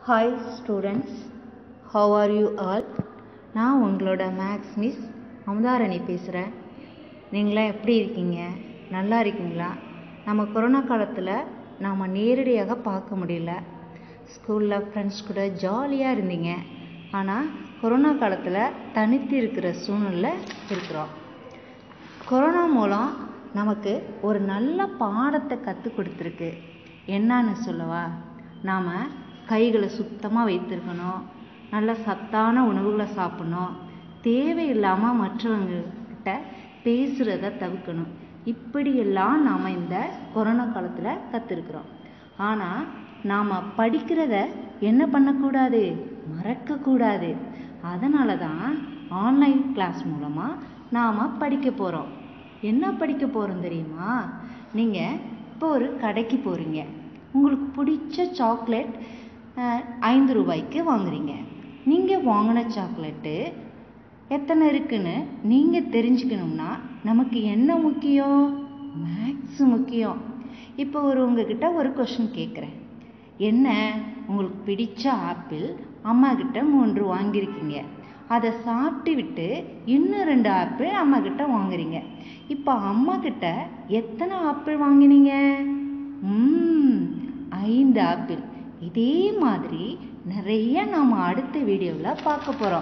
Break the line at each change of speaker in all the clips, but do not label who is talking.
hi students how are you all நான் உங்களோட maths miss அமுதாரணி பேசுகிறேன் நீங்களாம் எப்படி இருக்கீங்க நல்லா இருக்கீங்களா நம்ம கொரோனா காலத்தில் நாம் நேரடியாக பார்க்க முடியல ஸ்கூலில் ஃப்ரெண்ட்ஸ் கூட ஜாலியாக இருந்தீங்க ஆனால் கொரோனா காலத்தில் தனித்து இருக்கிற சூழ்நிலை இருக்கிறோம் கொரோனா மூலம் நமக்கு ஒரு நல்ல பாடத்தை கற்றுக் கொடுத்துருக்கு என்னன்னு சொல்லவா நாம் கைகளை சுத்தமாக வைத்திருக்கணும் நல்ல சத்தான உணவுகளை சாப்பிடணும் தேவையில்லாமல் மற்றவங்கக்கிட்ட பேசுகிறத தவிர்க்கணும் இப்படியெல்லாம் நாம் இந்த கொரோனா காலத்தில் கற்றுருக்குறோம் ஆனால் நாம் படிக்கிறத என்ன பண்ணக்கூடாது மறக்கக்கூடாது அதனால தான் ஆன்லைன் கிளாஸ் மூலமாக நாம் படிக்க போகிறோம் என்ன படிக்க போகிறோம் தெரியுமா நீங்கள் இப்போ ஒரு கடைக்கு போகிறீங்க உங்களுக்கு பிடிச்ச சாக்லேட் ஐந்து ரூபாய்க்கு வாங்குறீங்க நீங்கள் வாங்கின சாக்லேட்டு எத்தனை இருக்குன்னு நீங்கள் தெரிஞ்சுக்கணும்னா நமக்கு என்ன முக்கியம் மேக்ஸ் முக்கியம் இப்போ ஒரு உங்ககிட்ட ஒரு கொஷின் கேட்குறேன் என்ன உங்களுக்கு பிடிச்ச ஆப்பிள் அம்மா கிட்ட மூன்று வாங்கியிருக்கீங்க அதை சாப்பிட்டு விட்டு இன்னும் ரெண்டு ஆப்பிள் அம்மா கிட்ட வாங்குறீங்க இப்போ அம்மா கிட்ட எத்தனை ஆப்பிள் வாங்கினீங்க ம் ஐந்து ஆப்பிள் இதே மாதிரி நிறைய நாம் அடுத்த வீடியோவில் பார்க்க போகிறோம்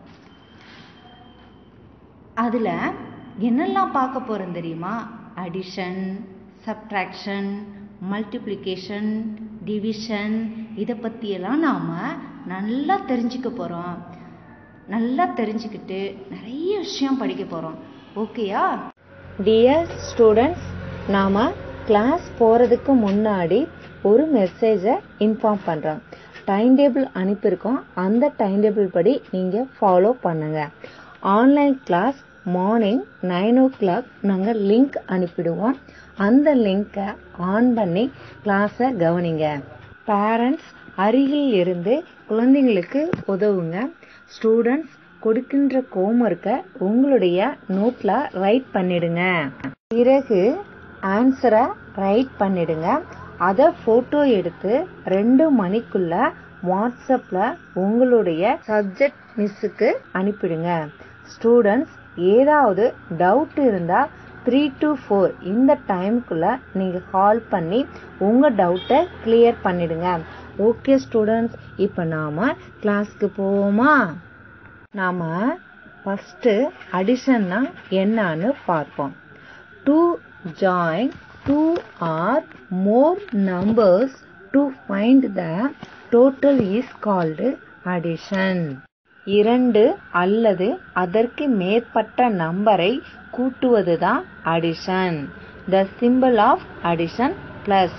அதில் என்னெல்லாம் பார்க்க போகிறோம் தெரியுமா அடிஷன் சப்ட்ராக்ஷன் மல்டிப்ளிகேஷன் டிவிஷன் இதை பற்றியெல்லாம் நாம் நல்லா தெரிஞ்சுக்க போகிறோம் நல்லா தெரிஞ்சுக்கிட்டு நிறைய விஷயம் படிக்க போகிறோம் ஓகேயா டியர் ஸ்டூடெண்ட்ஸ் நாம் கிளாஸ் போகிறதுக்கு முன்னாடி ஒரு மெசேஜை இன்ஃபார்ம் பண்ணுறோம் டைம் டேபிள் அனுப்பியிருக்கோம் அந்த டைம் டேபிள் படி நீங்கள் ஃபாலோ பண்ணுங்கள் online class morning nine o'clock நாங்கள் லிங்க் அனுப்பிடுவோம் அந்த லிங்க்கை ஆன் பண்ணி கிளாஸை கவனிங்க பேரண்ட்ஸ் அருகில் இருந்து குழந்தைங்களுக்கு உதவுங்க ஸ்டூடெண்ட்ஸ் கொடுக்கின்ற ஹோம்ஒர்க்கை உங்களுடைய நோட்டில் ரைட் பண்ணிடுங்க பிறகு ஆன்சரை ரைட் பண்ணிடுங்க அதை ஃபோட்டோ எடுத்து ரெண்டு மணிக்குள்ள வாட்ஸ்அப்பில் உங்களுடைய சப்ஜெக்ட் மிஸ்ஸுக்கு அனுப்பிடுங்க ஸ்டூடெண்ட்ஸ் ஏதாவது டவுட் இருந்தால் த்ரீ டு ஃபோர் இந்த டைமுக்குள்ளே நீங்கள் கால் பண்ணி உங்கள் டவுட்டை கிளியர் பண்ணிடுங்க ஓகே ஸ்டூடெண்ட்ஸ் இப்போ நாம் கிளாஸ்க்கு போவோமா நாம் ஃபஸ்ட்டு அடிஷன்னா என்னன்னு பார்ப்போம் to join two or more numbers to find the total is called addition இரண்டு அல்லது அதற்கு மேற்பட்ட நம்பரை கூட்டுவது தான் addition the symbol of addition plus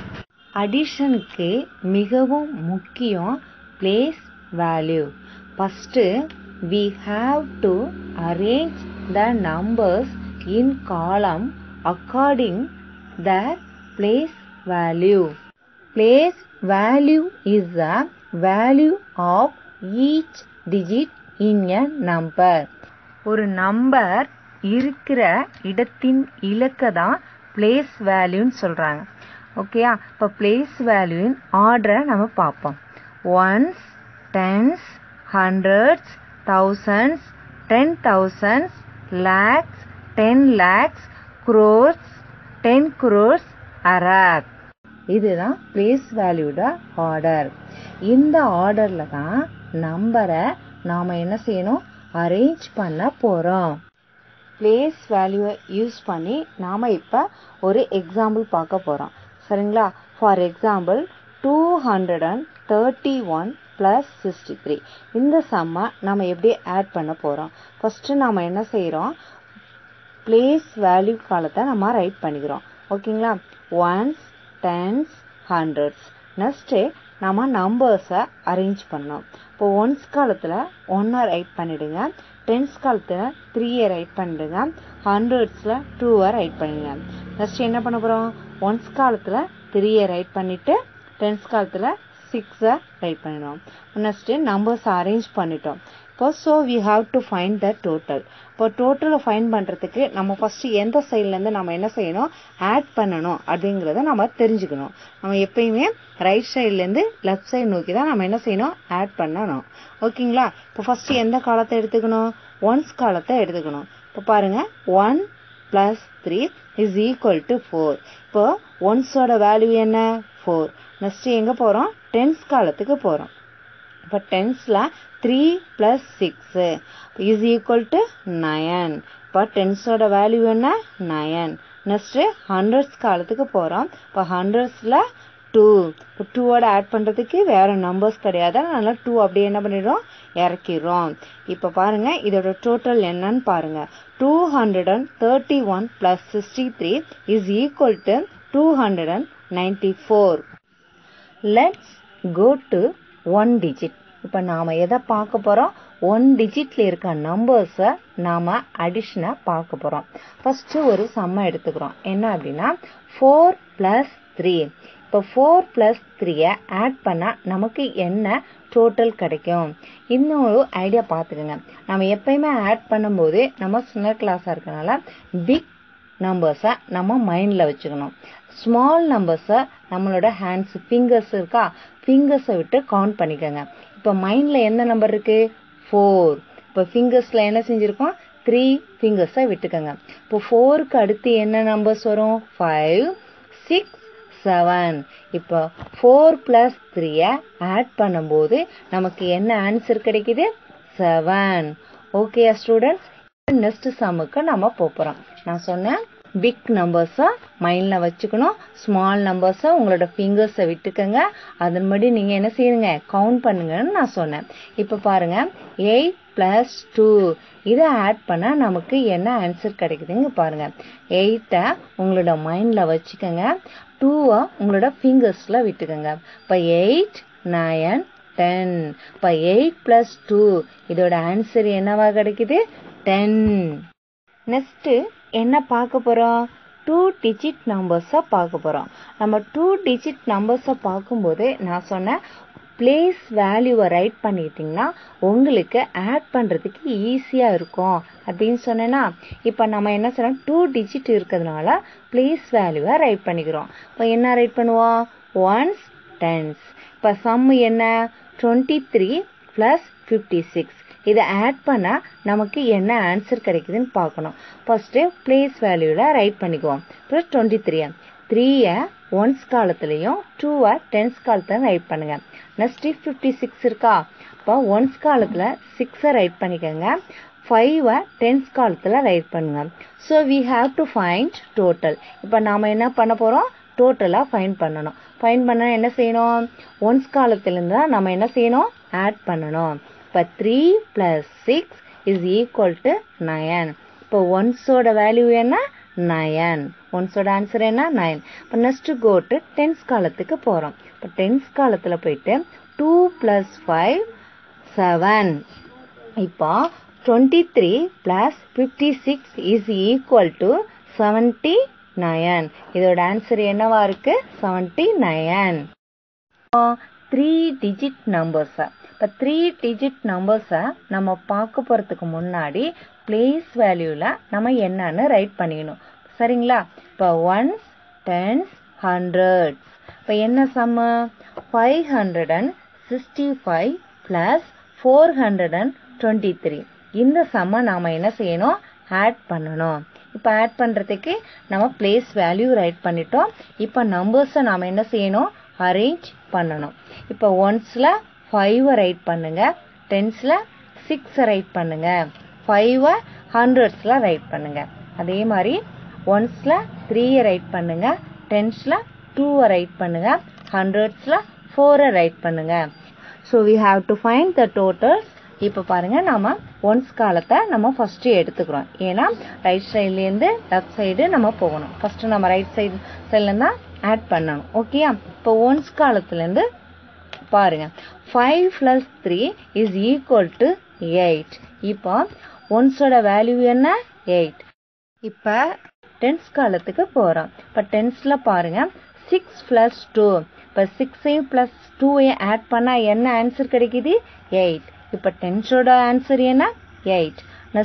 அடிஷனுக்கு மிகவும் முக்கியம் place value first we have to arrange the numbers in column according the place value place value is the value of each digit in a number ஒரு number இருக்கிற இடத்தின் இலக்கை தான் place வேல்யூன்னு சொல்கிறாங்க ஓகேயா இப்போ பிளேஸ் வேல்யூவின் ஆர்டரை நம்ம பார்ப்போம் ones tens hundreds thousands ten thousands lakhs ten lakhs crores ten crores arab இதுதான் பிளேஸ் வேல்யூட ஆர்டர் இந்த ஆர்டரில் தான் நம்பரை நாம் என்ன செய்யணும் அரேஞ்ச் பண்ண போகிறோம் பிளேஸ் வேல்யூவை யூஸ் பண்ணி நாம் இப்போ ஒரு எக்ஸாம்பிள் பார்க்க போகிறோம் சரிங்களா for example two hundred and thirty one plus sixty three இந்த சம்மை நம்ம எப்படி ஆட் பண்ண போகிறோம் ஃபஸ்ட்டு நாம் என்ன செய்கிறோம் பிளேஸ் வேல்யூ காலத்தை நம்ம ரைட் பண்ணிக்கிறோம் ஓகேங்களா ஒன்ஸ் டென்ஸ் ஹண்ட்ரட்ஸ் நெக்ஸ்ட்டு நம்ம நம்பர்ஸை அரேஞ்ச் பண்ணோம் இப்போ ஒன்ஸ் காலத்தில் ஒன்னை ரைட் பண்ணிவிடுங்க டென்ஸ் காலத்தில் த்ரீயை ரைட் பண்ணிடுங்க ஹண்ட்ரட்ஸில் டூவை ரைட் பண்ணிடுங்க நெக்ஸ்ட் என்ன பண்ண போகிறோம் ஒன்ஸ் காலத்தில் த்ரீயை ரைட் பண்ணிவிட்டு டென்ஸ் காலத்தில் சிக்ஸை ரைட் பண்ணிடுவோம் நெக்ஸ்ட்டு நம்பர்ஸ் அரேஞ்ச் பண்ணிட்டோம் இப்போ so we have to find the total இப்போ டோட்டலை ஃபைண்ட் பண்ணுறதுக்கு நம்ம ஃபஸ்ட்டு எந்த சைட்லேருந்து நம்ம என்ன செய்யணும் ஆட் பண்ணணும் அப்படிங்கிறத நம்ம தெரிஞ்சுக்கணும் நம்ம எப்பயுமே ரைட் சைட்லேருந்து லெஃப்ட் சைடு நோக்கி தான் நம்ம என்ன செய்யணும் ஆட் பண்ணணும் ஓகேங்களா இப்போ ஃபஸ்ட்டு எந்த காலத்தை எடுத்துக்கணும் ஒன்ஸ் காலத்தை எடுத்துக்கணும் இப்போ பாருங்கள் one plus three is equal to four இப்போ ஒன்ஸோட வேல்யூ என்ன ஃபோர் நெக்ஸ்ட்டு எங்கே போகிறோம் டென்ஸ் காலத்துக்கு போகிறோம் இப்போ டென்ஸில் three plus six is equal to nine இப்போ டென்ஸோட வேல்யூ என்ன நயன் நெக்ஸ்ட்டு ஹண்ட்ரட்ஸ் காலத்துக்கு போகிறோம் இப்போ ஹண்ட்ரட்ஸில் டூ இப்போ டூவோட ஆட் பண்ணுறதுக்கு வேறு நம்பர்ஸ் கிடையாது அதனால் டூ அப்படியே என்ன பண்ணிடுறோம் இறக்கிடுறோம் இப்போ பாருங்கள் இதோட டோட்டல் என்னன்னு பாருங்கள் two hundred and thirty one plus sixty three is equal to two hundred and ninety four let's go to one digit இப்போ நாம் எதை பார்க்க போகிறோம் ஒன் டிஜிட்டில் இருக்க நம்பர்ஸை நாம் அடிஷனாக பார்க்க போகிறோம் ஃபஸ்ட்டு ஒரு சம்மை எடுத்துக்கிறோம் என்ன அப்படின்னா ஃபோர் ப்ளஸ் த்ரீ இப்போ ஃபோர் ப்ளஸ் த்ரீயை ஆட் பண்ணால் நமக்கு என்ன டோட்டல் கிடைக்கும் இன்னும் ஒரு ஐடியா பார்த்துக்கோங்க நம்ம எப்பயுமே ஆட் பண்ணும்போது நம்ம சின்ன கிளாஸாக இருக்கனால பிக் நம்பர்ஸை நம்ம மைண்டில் வச்சுக்கணும் ஸ்மால் நம்பர்ஸை நம்மளோட ஹேண்ட்ஸ் ஃபிங்கர்ஸ் இருக்கா ஃபிங்கர்ஸை விட்டு கவுண்ட் பண்ணிக்கோங்க இப்போ மைண்டில் எந்த நம்பர் இருக்கு ஃபோர் இப்போ ஃபிங்கர்ஸில் என்ன செஞ்சுருக்கோம் த்ரீ ஃபிங்கர்ஸை விட்டுக்கோங்க இப்போ ஃபோருக்கு அடுத்து என்ன நம்பர்ஸ் வரும் ஃபைவ் சிக்ஸ் செவன் இப்போ ஃபோர் ப்ளஸ் த்ரீயை ஆட் பண்ணும்போது நமக்கு என்ன ஆன்சர் கிடைக்குது செவன் ஓகே ஸ்டூடெண்ட்ஸ் நெக்ஸ்ட் சம்முக்கு நம்ம போகிறோம் நான் சொன்னேன் பிக் நம்பர்ஸை மைண்டில் வச்சுக்கணும் ஸ்மால் நம்பர்ஸை உங்களோட ஃபிங்கர்ஸை விட்டுக்கோங்க அதன்படி நீங்கள் என்ன செய்யுங்க கவுண்ட் பண்ணுங்கன்னு நான் சொன்னேன் இப்போ பாருங்க எயிட் ப்ளஸ் டூ இதை ஆட் பண்ணால் நமக்கு என்ன ஆன்சர் கிடைக்குதுங்க பாருங்க எயிட்டை உங்களோட மைண்டில் வச்சுக்கோங்க டூவை உங்களோட ஃபிங்கர்ஸில் விட்டுக்கோங்க இப்போ எயிட் நயன் டென் இப்போ எயிட் ப்ளஸ் டூ இதோட ஆன்சர் என்னவா கிடைக்குது டென் நெக்ஸ்ட்டு என்ன பார்க்க போகிறோம் டூ டிஜிட் நம்பர்ஸை பார்க்க போகிறோம் நம்ம டூ டிஜிட் நம்பர்ஸை பார்க்கும்போது நான் சொன்னேன் பிளேஸ் வேல்யூவை ரைட் பண்ணிட்டீங்கன்னா உங்களுக்கு ஆட் பண்ணுறதுக்கு ஈஸியாக இருக்கும் அப்படின்னு சொன்னேன்னா இப்போ நம்ம என்ன சொன்னோம் டூ டிஜிட் இருக்கிறதுனால பிளேஸ் வேல்யூவை ரைட் பண்ணிக்கிறோம் இப்போ என்ன ரைட் பண்ணுவோம் ஒன்ஸ் டென்ஸ் இப்போ சம் என்ன twenty three plus fifty six இதை ஆட் பண்ணால் நமக்கு என்ன ஆன்சர் கிடைக்குதுன்னு பார்க்கணும் ஃபஸ்ட்டு பிளேஸ் வேல்யூவில் ரைட் பண்ணிக்குவோம் ப்ளஸ் டுவெண்ட்டி த்ரீ த்ரீயை ஒன்ஸ் காலத்துலேயும் டூவை டென்ஸ் காலத்தில் ரைட் பண்ணுங்க நெக்ஸ்ட்டு ஃபிஃப்டி சிக்ஸ் இருக்கா இப்போ ஒன்ஸ் காலத்தில் சிக்ஸை ரைட் பண்ணிக்கோங்க ஃபைவை டென்ஸ் காலத்தில் ரைட் பண்ணுங்க so we have to find total இப்போ நாம் என்ன பண்ண போகிறோம் டோட்டலாக ஃபைண்ட் பண்ணணும் ஃபைண்ட் பண்ண என்ன செய்யணும் ஒன்ஸ் காலத்துலேருந்து தான் நம்ம என்ன செய்யணும் ஆட் பண்ணணும் இப்போ three plus six is equal to nine இப்போ ஒன்ஸோட வேல்யூ என்ன நயன் ஒன்ஸோட ஆன்சர் என்ன நயன் இப்போ நெக்ஸ்ட் கோ டு டென்ஸ் காலத்துக்கு போகிறோம் இப்போ டென்ஸ் காலத்தில் போயிட்டு டூ ப்ளஸ் ஃபைவ் செவன் இப்போ twenty three plus fifty six is equal to seventy nine இதோட ஆன்சர் என்னவா இருக்கு செவன்ட்டி நயன் த்ரீ டிஜிட் நம்பர்ஸை இப்போ த்ரீ டிஜிட் நம்பர்ஸை நம்ம பார்க்க போகிறதுக்கு முன்னாடி பிளேஸ் வேல்யூவில் நம்ம என்னன்னு ரைட் பண்ணிக்கணும் சரிங்களா இப்போ ஒன்ஸ் டென்ஸ் ஹண்ட்ரட்ஸ் இப்போ என்ன sum five hundred and sixty five plus four hundred and twenty three இந்த சம்மை நாம் என்ன செய்யணும் ஆட் பண்ணணும் இப்போ ஆட் பண்ணுறதுக்கு நம்ம பிளேஸ் வேல்யூ ரைட் பண்ணிட்டோம் இப்போ நம்பர்ஸை நாம் என்ன செய்யணும் அரேஞ்ச் பண்ணணும் இப்போ ஒன்ஸில் ஃபைவை ரைட் பண்ணுங்க டென்ஸில் சிக்ஸை ரைட் பண்ணுங்க ஃபைவை ஹண்ட்ரட்ஸில் ரைட் பண்ணுங்க அதே மாதிரி ஒன்ஸில் த்ரீயை ரைட் பண்ணுங்க டென்ஸில் டூவை ரைட் பண்ணுங்க ஹண்ட்ரட்ஸில் ஃபோரை ரைட் பண்ணுங்க so we have to find the totals இப்போ பாருங்க நம்ம ஒன்ஸ் காலத்தை நம்ம ஃபர்ஸ்ட் எடுத்துக்கிறோம் ஏன்னா ரைட் சைட்லேருந்து லெஃப்ட் சைடு நம்ம போகணும் ஃபர்ஸ்ட் நம்ம ரைட் சைடு சைட்லேருந்து தான் ஆட் பண்ணணும் ஓகேயா இப்போ ஒன்ஸ் காலத்துலேருந்து பாருங்க five plus three is equal to eight இப்போ ஒன்ஸோட வேல்யூ என்ன எயிட் இப்போ டென்ஸ் காலத்துக்கு போகிறோம் இப்போ டென்ஸில் பாருங்க சிக்ஸ் ப்ளஸ் டூ இப்போ சிக்ஸையும் ப்ளஸ் டூவையும் ஆட் பண்ணால் என்ன ஆன்சர் கிடைக்குது எயிட் இப்போ டென்ஸோட ஆன்சர் என்ன எயிட்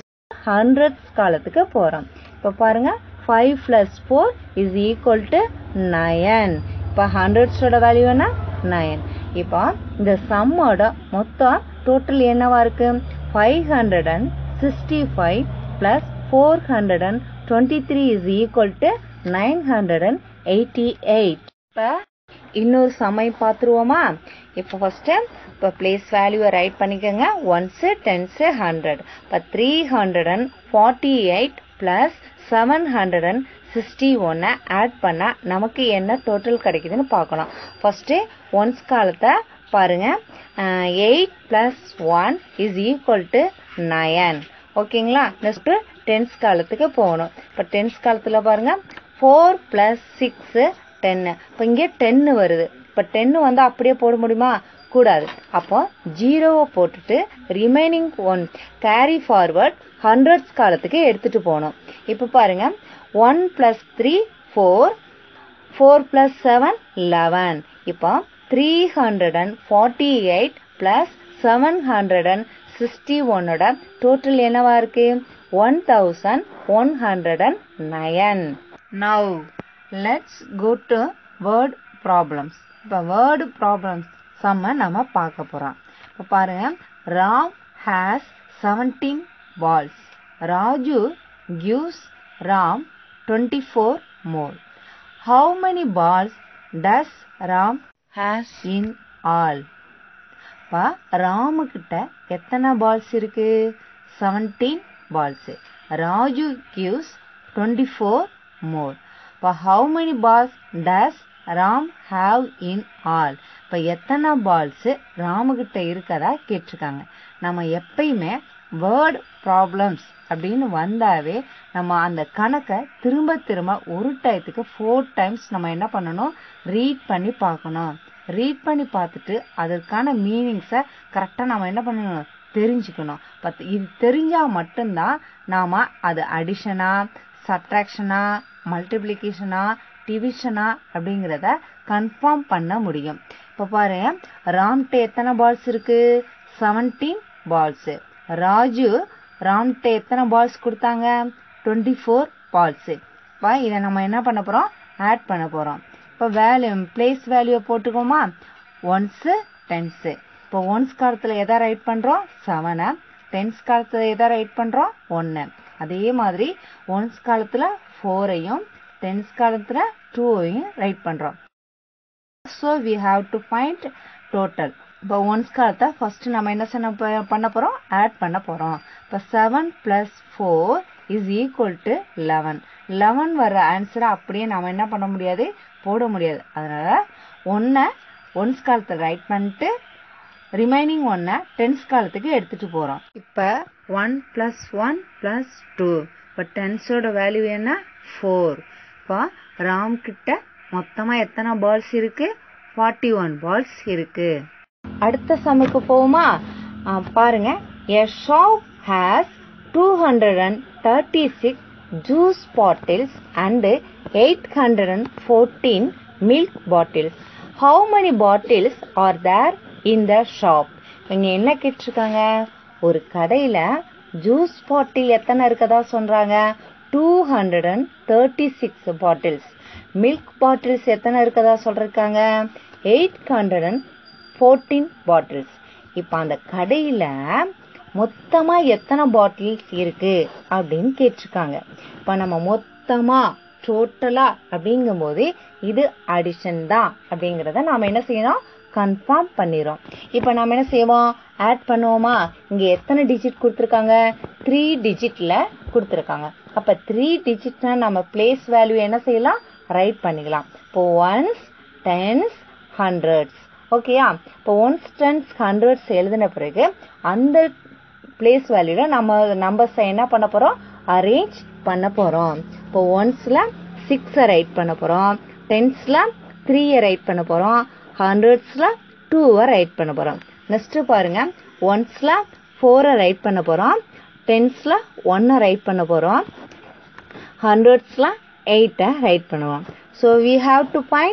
ஹண்ட்ரட்ஸ் காலத்துக்கு போகிறோம் இப்போ பாருங்க five plus four is equal to nine இப்போ ஹண்ட்ரட்ஸோட வேல்யூ என்ன நயன் இப்போ இந்த சம்மோட மொத்தம் டோட்டல் என்னவா இருக்கு five hundred and sixty five plus four hundred and twenty three is equal to nine hundred and eighty eight இப்போ இன்னொரு சமை பார்த்துருவோமா இப்போ ஃபஸ்ட்டு இப்போ பிளேஸ் வேல்யூவை ரைட் பண்ணிக்கோங்க ஒன்ஸு டென்ஸு ஹண்ட்ரட் இப்போ three hundred and forty eight plus seven hundred and sixty ஒன்னை add பண்ணால் நமக்கு என்ன டோட்டல் கிடைக்குதுன்னு பார்க்கலாம் ஃபஸ்ட்டு ஒன்ஸ் காலத்தை பாருங்கள் eight plus one is equal to nine ஓகேங்களா நெக்ஸ்ட்டு டென்ஸ் காலத்துக்கு போகணும் இப்போ டென்ஸ் காலத்தில் பாருங்கள் ஃபோர் ப்ளஸ் சிக்ஸு டென்னு இப்போ இங்கே டென்னு வருது இப்போ டென்னு வந்து அப்படியே போட முடியுமா கூடாது அப்போ ஜீரோவை போட்டுட்டு remaining one carry forward hundreds காலத்துக்கு எடுத்துகிட்டு போகணும் இப்போ பாருங்க one plus three four four plus seven eleven இப்போ three hundred and forty eight plus seven hundred and sixty ஒன்னோட டோட்டல் என்னவா இருக்கு one thousand one hundred and nine now let's go to word problems இப்போ word problems செம்ம நம்ம பார்க்க போகிறோம் இப்போ பாருங்க Ram has seventeen balls Raju gives Ram twenty four more how many balls does Ram has in all இப்போ ராமுக்கிட்ட எத்தனை பால்ஸ் இருக்கு seventeen balls Raju gives twenty four more இப்போ how many balls does Ram have in all இப்போ எத்தனை பால்ஸு ராமுகிட்ட இருக்கதா கேட்டிருக்காங்க நம்ம எப்பயுமே வேர்ட் ப்ராப்ளம்ஸ் அப்படின்னு வந்தாவே நம்ம அந்த கணக்கை திரும்ப திரும்ப ஒரு டயத்துக்கு ஃபோர் டைம்ஸ் நம்ம என்ன பண்ணணும் ரீட் பண்ணி பார்க்கணும் ரீட் பண்ணி பார்த்துட்டு அதற்கான மீனிங்ஸை கரெக்டாக நம்ம என்ன பண்ணணும் தெரிஞ்சுக்கணும் பட் இது தெரிஞ்சால் மட்டும்தான் நாம் அது அடிஷனா சப்ட்ராக்ஷனா மல்டிப்ளிகேஷனா டிவிஷனா அப்படிங்கிறத கன்ஃபார்ம் பண்ண முடியும் இப்போ பாரு ராம்கிட்ட எத்தனை பால்ஸ் இருக்கு செவன்டீன் பால்ஸு ராஜு ராம்கிட்ட எத்தனை பால்ஸ் கொடுத்தாங்க டுவெண்ட்டி ஃபோர் பால்ஸு இப்போ இதை நம்ம என்ன பண்ண போகிறோம் ஆட் பண்ண போகிறோம் இப்போ வேல்யூ பிளேஸ் வேல்யூவை போட்டுக்கோமா ஒன்ஸு டென்ஸு இப்போ ஒன்ஸ் காலத்தில் எதை ரைட் பண்ணுறோம் செவனை டென்ஸ் காலத்தில் எதை ரைட் பண்ணுறோம் ஒன்று அதே மாதிரி ஒன்ஸ் காலத்தில் ஃபோரையும் டென்ஸ் காலத்தில் டூவையும் ரைட் பண்ணுறோம் so we have to find total இப்போ ஒன்ஸ் காலத்தை ஃபஸ்ட்டு நம்ம என்ன செய்ய பண்ண போகிறோம் ஆட் பண்ண போகிறோம் இப்போ seven plus four is equal to eleven eleven வர ஆன்சரை அப்படியே நம்ம என்ன பண்ண முடியாது போட முடியாது அதனால் ஒன்றை ஒன்ஸ் காலத்தில் ரைட் பண்ணிட்டு ரிமைனிங் ஒன்னை டென்ஸ் காலத்துக்கு எடுத்துகிட்டு போகிறோம் இப்போ one plus one plus two இப்போ டென்ஸோட வேல்யூ என்ன ஃபோர் இப்போ ராம் கிட்ட மொத்தமாக எத்தனை பால்ஸ் இருக்கு ஃபார்ட்டி ஒன் பால்ஸ் இருக்கு அடுத்த சமுக்கு போவோமா பாருங்க a shop has two hundred and thirty six juice bottles and eight hundred and fourteen milk bottles how many bottles are there in the shop இங்கே என்ன கேட்டிருக்காங்க ஒரு கடையில் ஜூஸ் பாட்டில் எத்தனை இருக்கதா சொல்கிறாங்க two hundred and thirty six bottles milk bottles எத்தனை இருக்கதா சொல்லிருக்காங்க eight hundred and fourteen bottles இப்போ அந்த கடையில் மொத்தமாக எத்தனை பாட்டில்ஸ் இருக்கு அப்படின்னு கேட்டிருக்காங்க இப்போ நம்ம மொத்தமாக டோட்டலாக அப்படிங்கும்போது இது அடிஷன் தான் அப்படிங்கிறத நாம் என்ன செய்யணும் கன்ஃபார்ம் பண்ணிடும் இப்போ நம்ம என்ன செய்வோம் ஆட் பண்ணுவோமா இங்கே எத்தனை டிஜிட் கொடுத்துருக்காங்க த்ரீ டிஜிட்டில் கொடுத்துருக்காங்க அப்போ த்ரீ டிஜிட்னா நம்ம பிளேஸ் வேல்யூ என்ன செய்யலாம் ரைட் பண்ணிக்கலாம் இப்போ ஒன்ஸ் டென்ஸ் ஹண்ட்ரட்ஸ் ஓகேயா இப்போ ஒன்ஸ் டென்ஸ் ஹண்ட்ரட்ஸ் எழுதின பிறகு அந்த பிளேஸ் வேல்யூல நம்ம நம்பர்ஸை என்ன பண்ண போகிறோம் அரேஞ்ச் பண்ண போகிறோம் இப்போ ஒன்ஸில் சிக்ஸை ரைட் பண்ண போகிறோம் டென்ஸில் த்ரீயை ரைட் பண்ண போகிறோம் ஹண்ட்ரட்ஸில் டூவை ரைட் பண்ண போகிறோம் நெக்ஸ்ட்டு பாருங்கள் ஒன்ஸில் ஃபோரை ரைட் பண்ண போகிறோம் டென்ஸில் ஒன்னை ரைட் பண்ண போகிறோம் ஹண்ட்ரட்ஸில் எயிட்டை ரைட் பண்ணுவோம் so we have to point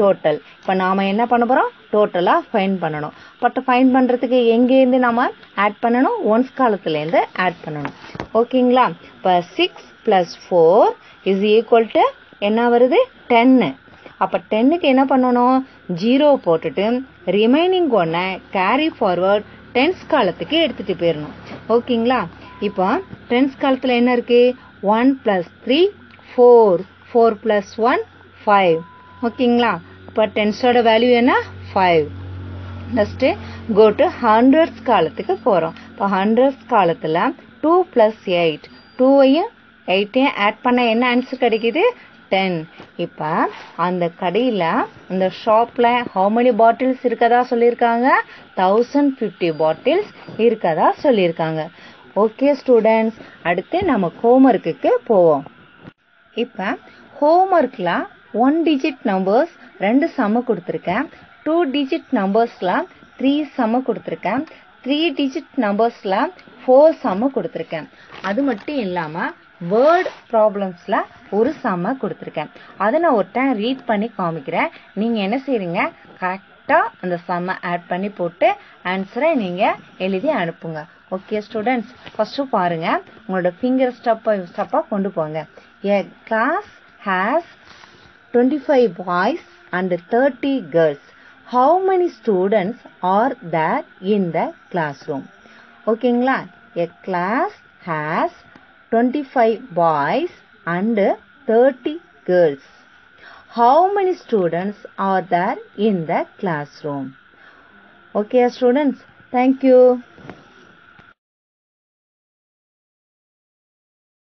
total இப்போ நாம் என்ன பண்ண போகிறோம் டோட்டலாக ஃபைன் பண்ணணும் பட் ஃபைன் பண்ணுறதுக்கு எங்கேருந்து நம்ம ஆட் பண்ணணும் ஒன்ஸ் காலத்துலேருந்து ஆட் பண்ணணும் ஓகேங்களா இப்போ six plus four is equal to என்ன வருது டென்னு அப்போ டென்னுக்கு என்ன பண்ணணும் ஜீரோ போட்டுட்டு ரிமைனிங் ஒன்றை கேரி ஃபார்வர்ட் டென்ஸ் காலத்துக்கு எடுத்துகிட்டு போயிடணும் ஓகேங்களா இப்போ டென்ஸ் காலத்தில் என்ன இருக்குது one plus three four four plus one five ஓகேங்களா இப்போ டென்ஸோட வேல்யூ என்ன five next go to hundreds காலத்துக்கு போகிறோம் இப்போ ஹண்ட்ரட்ஸ் காலத்தில் டூ ப்ளஸ் எயிட் டூவையும் எயிட்டையும் ஆட் பண்ண என்ன ஆன்சர் கிடைக்குது டென் இப்போ அந்த கடையில் அந்த ஷாப்பில் ஹவு many பாட்டில்ஸ் இருக்கதா சொல்லியிருக்காங்க தௌசண்ட் ஃபிஃப்டி பாட்டில்ஸ் இருக்கதா சொல்லியிருக்காங்க ஓகே ஸ்டூடெண்ட்ஸ் அடுத்து நம்ம ஹோம்ஒர்க்குக்கு போவோம் இப்போ ஹோம்ஒர்க்கில் ஒன் டிஜிட் நம்பர்ஸ் ரெண்டு சம்ம கொடுத்துருக்கேன் டூ டிஜிட் நம்பர்ஸில் த்ரீ சம்ம கொடுத்துருக்கேன் த்ரீ டிஜிட் நம்பர்ஸில் ஃபோர் சம்ம கொடுத்துருக்கேன் அது மட்டும் இல்லாமல் வேர்ட் ப்ராப்ளம்ஸில் ஒரு சம்ம கொடுத்துருக்கேன் அதை நான் ஒரு டைம் ரீட் பண்ணி காமிக்கிறேன் நீங்கள் என்ன செய்றீங்க கரெக்டாக அந்த சம்ம ஆட் பண்ணி போட்டு ஆன்சரை நீங்கள் எழுதி அனுப்புங்க ஓகே ஸ்டூடெண்ட்ஸ் ஃபஸ்ட்டு பாருங்கள் உங்களோட ஃபிங்கர் ஸ்டெப்பை ஸ்டெப்பாக கொண்டு போங்க a class has twenty five boys and thirty girls how many students are there in the classroom ஓகேங்களா a class has twenty five boys and thirty girls how many students are there in the classroom okay students thank you